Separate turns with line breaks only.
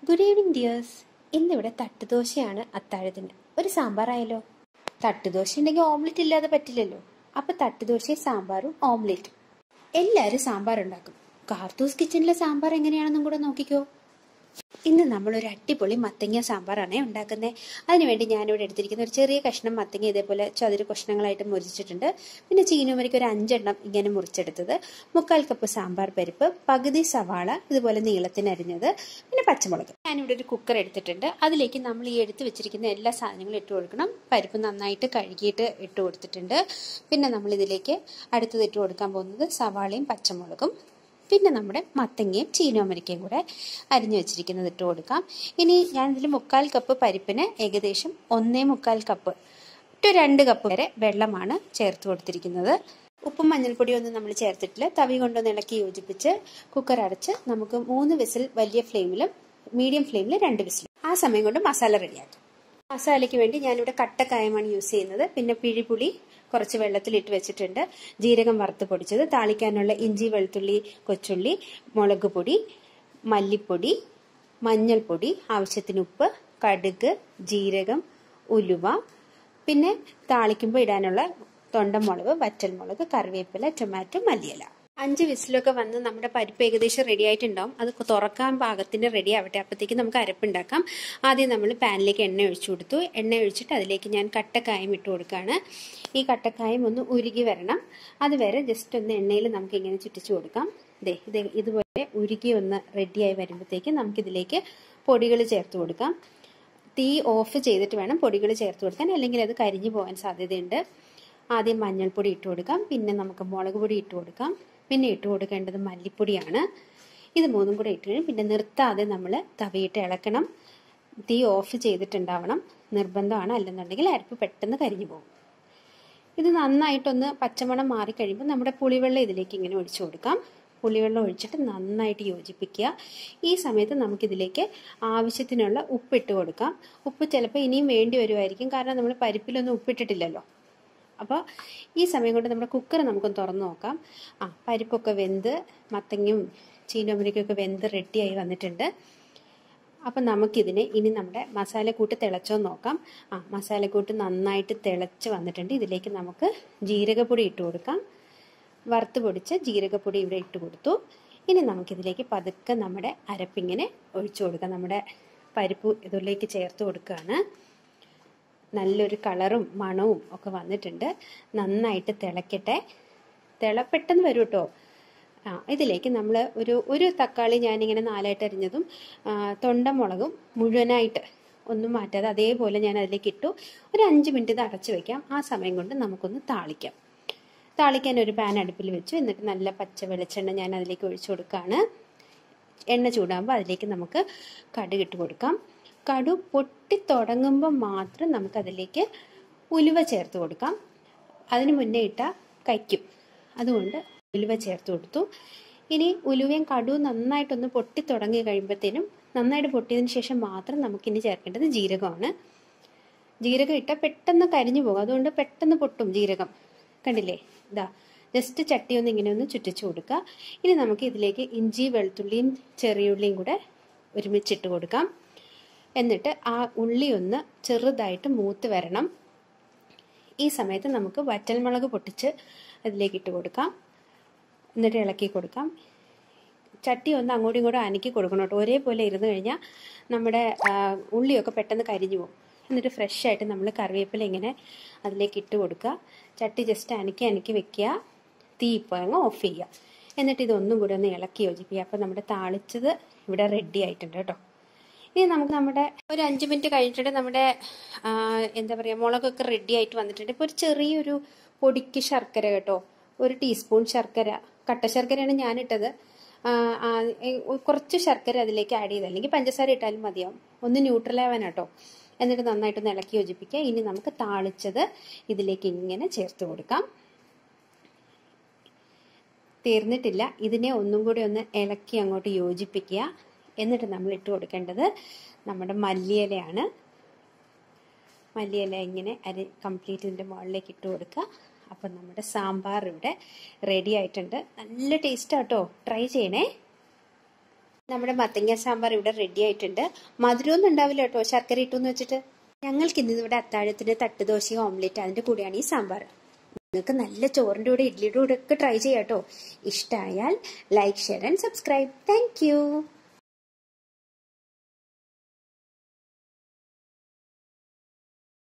good evening dears ഇന്നിവിടെ തട്ടുദോശയാണ് അത്താഴത്തിന് ഒരു സാമ്പാറായാലോ തട്ടുദോശ ഉണ്ടെങ്കിൽ ഓംലെറ്റ് ഇല്ലാതെ പറ്റില്ലല്ലോ അപ്പൊ തട്ടുദോശയും സാമ്പാറും ഓംലെറ്റും എല്ലാവരും സാമ്പാർ ഉണ്ടാക്കും കാർത്തൂസ് കിച്ചണിലെ സാമ്പാർ എങ്ങനെയാണെന്നും കൂടെ നോക്കിക്കോ ഇന്ന് നമ്മളൊരു അടിപൊളി മത്തങ്ങ സാമ്പാറാണേ ഉണ്ടാക്കുന്നത് അതിനുവേണ്ടി ഞാനിവിടെ എടുത്തിരിക്കുന്ന ഒരു ചെറിയ കഷ്ണം മത്തങ്ങ ഇതേപോലെ ചതുര കഷ്ണങ്ങളായിട്ട് മുറിച്ചിട്ടുണ്ട് പിന്നെ ചീനുമരിക്ക് ഒരു അഞ്ചെണ്ണം ഇങ്ങനെ മുറിച്ചെടുത്തത് മുക്കാൽ കപ്പ് സാമ്പാർ പരിപ്പ് പകുതി സവാള ഇതുപോലെ നീളത്തിന് അരിഞ്ഞത് പിന്നെ പച്ചമുളക് ഞാനിവിടെ ഒരു കുക്കർ എടുത്തിട്ടുണ്ട് അതിലേക്ക് നമ്മൾ ഈ എടുത്ത് വെച്ചിരിക്കുന്ന എല്ലാ സാധനങ്ങളും ഇട്ട് കൊടുക്കണം പരിപ്പ് നന്നായിട്ട് കഴുകിയിട്ട് ഇട്ട് കൊടുത്തിട്ടുണ്ട് പിന്നെ നമ്മൾ ഇതിലേക്ക് അടുത്തത് ഇട്ട് കൊടുക്കാൻ പോകുന്നത് സവാളയും പച്ചമുളകും പിന്നെ നമ്മുടെ മത്തങ്ങയും ചീനോമരിക്കയും കൂടെ അരിഞ്ഞു വെച്ചിരിക്കുന്നത് ഇട്ട് കൊടുക്കാം ഇനി ഞാൻ ഇതിൽ മുക്കാൽ കപ്പ് പരിപ്പിന് ഏകദേശം ഒന്നേ മുക്കാൽ കപ്പ് ടു രണ്ട് കപ്പ് വരെ വെള്ളമാണ് ചേർത്ത് കൊടുത്തിരിക്കുന്നത് ഉപ്പും മഞ്ഞൾപ്പൊടിയും ഒന്നും നമ്മൾ ചേർത്തിട്ടില്ല തവി കൊണ്ടൊന്ന് ഇളക്കി യോജിപ്പിച്ച് കുക്കർ അടച്ച് നമുക്ക് മൂന്ന് വിസിൽ വലിയ ഫ്ലെയിമിലും മീഡിയം ഫ്ലെയിമിൽ രണ്ട് വിസിൽ ആ സമയം കൊണ്ട് മസാല റെഡിയാക്കാം മസാലയ്ക്ക് വേണ്ടി ഞാനിവിടെ കട്ടക്കായമാണ് യൂസ് ചെയ്യുന്നത് പിന്നെ പിഴിപുളി കുറച്ച് വെള്ളത്തിലിട്ട് വെച്ചിട്ടുണ്ട് ജീരകം വറുത്ത് പൊടിച്ചത് താളിക്കാനുള്ള ഇഞ്ചി വെളുത്തുള്ളി കൊച്ചുള്ളി മുളക് പൊടി മല്ലിപ്പൊടി മഞ്ഞൾപ്പൊടി ആവശ്യത്തിന് ഉപ്പ് കടുക് ജീരകം ഉലുവ പിന്നെ താളിക്കുമ്പോൾ ഇടാനുള്ള തൊണ്ടമുളക് വറ്റൽമുളക് കറിവേപ്പില ടൊമാറ്റോ മല്ലിയില അഞ്ച് വിസിലൊക്കെ വന്ന് നമ്മുടെ പരിപ്പ് ഏകദേശം റെഡി ആയിട്ടുണ്ടാവും അത് തുറക്കാൻ പാകത്തിന് റെഡി ആവട്ടെ അപ്പോഴത്തേക്ക് നമുക്ക് അരപ്പുണ്ടാക്കാം ആദ്യം നമ്മൾ പാനിലേക്ക് എണ്ണ ഒഴിച്ചു കൊടുത്തു എണ്ണ ഒഴിച്ചിട്ട് അതിലേക്ക് ഞാൻ കട്ടക്കായം ഇട്ട് കൊടുക്കുകയാണ് ഈ കട്ടക്കായം ഒന്ന് ഉരുകി വരണം അതുവരെ ജസ്റ്റ് ഒന്ന് എണ്ണയിൽ നമുക്ക് ഇങ്ങനെ ചുറ്റിച്ചു കൊടുക്കാം ദേ ഇത് ഇതുപോലെ ഉരുകി ഒന്ന് റെഡിയായി വരുമ്പോഴത്തേക്ക് നമുക്കിതിലേക്ക് പൊടികൾ ചേർത്ത് കൊടുക്കാം തീ ഓഫ് ചെയ്തിട്ട് വേണം പൊടികൾ ചേർത്ത് കൊടുക്കാൻ അല്ലെങ്കിൽ അത് കരിഞ്ഞു പോകാൻ സാധ്യതയുണ്ട് ആദ്യം മഞ്ഞൾപ്പൊടി ഇട്ട് കൊടുക്കാം പിന്നെ നമുക്ക് മുളക് പൊടി ഇട്ട് കൊടുക്കാം പിന്നെ ഇട്ട് കൊടുക്കേണ്ടത് മല്ലിപ്പൊടിയാണ് ഇത് മൂന്നും കൂടെ ഇട്ട് കഴിഞ്ഞ് പിന്നെ നിർത്താതെ നമ്മൾ തവിയിട്ട് ഇളക്കണം തീ ഓഫ് ചെയ്തിട്ടുണ്ടാവണം നിർബന്ധമാണ് അല്ലെന്നുണ്ടെങ്കിൽ അരപ്പ് പെട്ടെന്ന് കരിഞ്ഞു പോകും ഇത് നന്നായിട്ടൊന്ന് പച്ചമണം മാറിക്കഴിയുമ്പോൾ നമ്മുടെ പുളിവെള്ളം ഇതിലേക്ക് ഇങ്ങനെ ഒഴിച്ചു കൊടുക്കാം പുളിവെള്ളം ഒഴിച്ചിട്ട് നന്നായിട്ട് യോജിപ്പിക്കുക ഈ സമയത്ത് നമുക്കിതിലേക്ക് ആവശ്യത്തിനുള്ള ഉപ്പിട്ട് കൊടുക്കാം ഉപ്പ് ചിലപ്പോൾ ഇനിയും വേണ്ടി വരുമായിരിക്കും കാരണം നമ്മൾ പരിപ്പിലൊന്നും ഉപ്പിട്ടിട്ടില്ലല്ലോ അപ്പോൾ ഈ സമയം കൊണ്ട് നമ്മുടെ കുക്കർ നമുക്കൊന്ന് തുറന്നു നോക്കാം ആ പരിപ്പൊക്കെ വെന്ത് മത്തങ്ങയും ചീനോമരിക്കൊക്കെ വെന്ത് റെഡിയായി വന്നിട്ടുണ്ട് അപ്പം നമുക്കിതിനെ ഇനി നമ്മുടെ മസാലക്കൂട്ട് തിളച്ചോ നോക്കാം ആ മസാലക്കൂട്ട് നന്നായിട്ട് തിളച്ച് വന്നിട്ടുണ്ട് ഇതിലേക്ക് നമുക്ക് ജീരകപ്പൊടി ഇട്ട് കൊടുക്കാം വറുത്ത് പൊടിച്ച ജീരകപ്പൊടി ഇവിടെ ഇട്ട് കൊടുത്തു ഇനി നമുക്കിതിലേക്ക് പതുക്കെ നമ്മുടെ അരപ്പിങ്ങനെ ഒഴിച്ചു കൊടുക്കാം നമ്മുടെ പരിപ്പ് ഇതിലേക്ക് ചേർത്ത് കൊടുക്കുകയാണ് നല്ലൊരു കളറും മണവും ഒക്കെ വന്നിട്ടുണ്ട് നന്നായിട്ട് തിളക്കട്ടെ തിള പെട്ടെന്ന് വരും കേട്ടോ ആ ഇതിലേക്ക് നമ്മൾ ഒരു ഒരു തക്കാളി ഞാനിങ്ങനെ നാലായിട്ട് അരിഞ്ഞതും തൊണ്ടമുളകും മുഴുവനായിട്ട് ഒന്നും മാറ്റാതെ അതേപോലെ ഞാൻ അതിലേക്ക് ഇട്ടു ഒരു അഞ്ച് മിനിറ്റ് ഇത് അടച്ചു വെക്കാം ആ സമയം കൊണ്ട് നമുക്കൊന്ന് താളിക്കാം താളിക്കാൻ ഒരു പാൻ അടുപ്പിൽ വെച്ചു എന്നിട്ട് നല്ല പച്ച വെളിച്ചെണ്ണ ഞാൻ അതിലേക്ക് ഒഴിച്ചു കൊടുക്കുകയാണ് എണ്ണ ചൂടാകുമ്പോൾ അതിലേക്ക് നമുക്ക് കടുക് ഇട്ട് കൊടുക്കാം കടു പൊട്ടി തുടങ്ങുമ്പോൾ മാത്രം നമുക്കതിലേക്ക് ഉലുവ ചേർത്ത് കൊടുക്കാം അതിന് മുന്നേ ഇട്ട കയ്ക്കും അതുകൊണ്ട് ഉലുവ ചേർത്ത് കൊടുത്തു ഇനി ഉലുവയും കടുവും നന്നായിട്ടൊന്ന് പൊട്ടി തുടങ്ങി കഴിയുമ്പോഴത്തേനും നന്നായിട്ട് പൊട്ടിയതിന് ശേഷം മാത്രം നമുക്കിനി ചേർക്കേണ്ടത് ജീരകമാണ് ജീരകം ഇട്ടാൽ പെട്ടെന്ന് കരിഞ്ഞു പോകും അതുകൊണ്ട് പെട്ടെന്ന് പൊട്ടും ജീരകം കണ്ടില്ലേ ഇതാ ജസ്റ്റ് ചട്ടി ഒന്ന് ഇങ്ങനെ ഒന്ന് ചുറ്റിച്ചു കൊടുക്കുക ഇനി നമുക്ക് ഇതിലേക്ക് ഇഞ്ചി വെളുത്തുള്ളിയും ചെറിയുള്ളിയും കൂടെ ഒരുമിച്ചിട്ട് കൊടുക്കാം എന്നിട്ട് ആ ഉള്ളി ഒന്ന് ചെറുതായിട്ട് മൂത്ത് വരണം ഈ സമയത്ത് നമുക്ക് വറ്റൽമുളക് പൊട്ടിച്ച് അതിലേക്ക് ഇട്ട് കൊടുക്കാം എന്നിട്ട് ഇളക്കി കൊടുക്കാം ചട്ടി ഒന്ന് അങ്ങോട്ടും ഇങ്ങോട്ടും അനക്കി കൊടുക്കണം കേട്ടോ ഒരേപോലെ ഇരുന്ന് കഴിഞ്ഞാൽ നമ്മുടെ ഉള്ളിയൊക്കെ പെട്ടെന്ന് കരിഞ്ഞു പോകും എന്നിട്ട് ഫ്രഷ് ആയിട്ട് നമ്മൾ കറിവേപ്പില ഇങ്ങനെ അതിലേക്ക് ഇട്ട് കൊടുക്കുക ചട്ടി ജസ്റ്റ് അനക്കി അനക്കി വെക്കുക തീ ഇപ്പോൾ അങ്ങ് ഓഫ് ചെയ്യുക എന്നിട്ട് ഇതൊന്നും കൂടി ഒന്ന് ഇളക്കി യോജിപ്പിക്കുക അപ്പോൾ നമ്മുടെ താളിച്ചത് ഇവിടെ റെഡി ആയിട്ടുണ്ട് കേട്ടോ ഇനി നമുക്ക് നമ്മുടെ ഒരു അഞ്ച് മിനിറ്റ് കഴിഞ്ഞിട്ട് നമ്മുടെ എന്താ പറയുക മുളകൊക്കെ റെഡി ആയിട്ട് വന്നിട്ടുണ്ട് ഇപ്പോൾ ഒരു ചെറിയൊരു പൊടിക്ക് ശർക്കര കേട്ടോ ഒരു ടീസ്പൂൺ ശർക്കര കട്ട ശർക്കരയാണ് ഞാനിട്ടത് കുറച്ച് ശർക്കര അതിലേക്ക് ആഡ് ചെയ്ത് അല്ലെങ്കിൽ പഞ്ചസാര ഇട്ടാലും മതിയാവും ഒന്ന് ന്യൂട്രൽ ആവാനാട്ടോ എന്നിട്ട് നന്നായിട്ടൊന്ന് ഇളക്കി യോജിപ്പിക്കുക ഇനി നമുക്ക് താളിച്ചത് ഇതിലേക്ക് ഇങ്ങനെ ചേർത്ത് കൊടുക്കാം തീർന്നിട്ടില്ല ഇതിനെ ഒന്നും കൂടി ഒന്ന് ഇളക്കി അങ്ങോട്ട് യോജിപ്പിക്കുക എന്നിട്ട് നമ്മൾ ഇട്ട് കൊടുക്കേണ്ടത് നമ്മുടെ മല്ലിയിലയാണ് മല്ലിയില ഇങ്ങനെ അരി കംപ്ലീറ്റ് ഇതിൻ്റെ മുകളിലേക്ക് ഇട്ട് കൊടുക്കുക അപ്പം നമ്മുടെ സാമ്പാർ ഇവിടെ റെഡി ആയിട്ടുണ്ട് നല്ല ടേസ്റ്റ് ആട്ടോ ട്രൈ ചെയ്യണേ നമ്മുടെ മത്തങ്ങ സാമ്പാർ ഇവിടെ റെഡി ആയിട്ടുണ്ട് മധുരമൊന്നും ഉണ്ടാവില്ല കേട്ടോ ശർക്കര ഇട്ടുന്ന് വെച്ചിട്ട് ഞങ്ങൾക്ക് ഇന്ന് ഇവിടെ അത്താഴത്തിന് തട്ടുദോശയും ഓംലെറ്റ് അതിന്റെ കൂടെയാണ് ഈ സാമ്പാർ നിങ്ങൾക്ക് നല്ല ചോറിന്റെ കൂടെ ഇഡ്ലിയുടെ കൂടെ ഒക്കെ ട്രൈ ചെയ്യാം കേട്ടോ ഇഷ്ടമായാൽ like share and subscribe thank